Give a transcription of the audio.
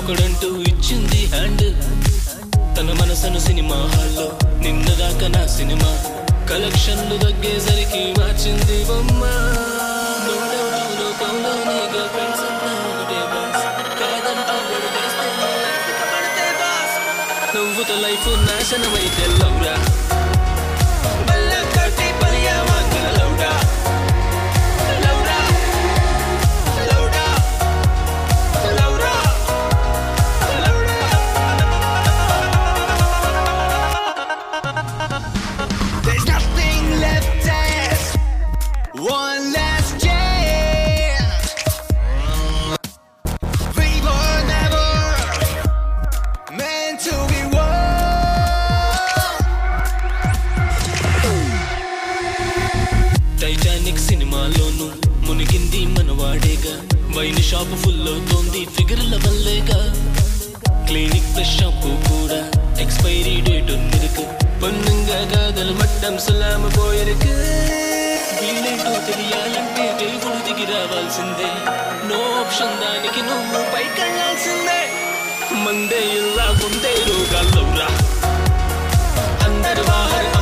ఒకడంటూ ఇచ్చింది హ్యాండ్ తన మనసును సినిమా హాల్లో నిన్నదాకా నా సినిమా కలెక్షన్లు తగ్గేసరికి మార్చింది బొమ్మ No doubt లోకంలో నీ girlfriends అంతా ఒకటే boss. కాదంటూ గొడవేస్తే నీ life ఇక పడితే boss. నువ్వుతో లైఫ్ నాశనమైతే లౌరా మళ్ళా కట్టి పలియా వాంగల లౌడా లౌడా లౌడా లౌడా There's nothing left as one last chance. We were never meant to be one. Titanic సినిమాలోను మునిగింది మనవాడేగా వైన్ షాప్ ఫుల్ అవుతోంది ఫిగర్ల వల్లేగా క్లినిక్ ప్లస్ షాంపూ కూడా ఎక్స్పైరీ డేట్ ఉందిருக்கு పొన్నుగా కాదలు మట్టం సలామ పోయருக்கு వీళ్ళేంటో తెలియాలంటే దేవుడు దిగి రావాల్సిందే నో ఆప్షన్ దానికి నువ్వు పైకెళ్ళాల్సిందే మందే ఇలా ఉందే రోగాల్లో రా అందరు బాహర్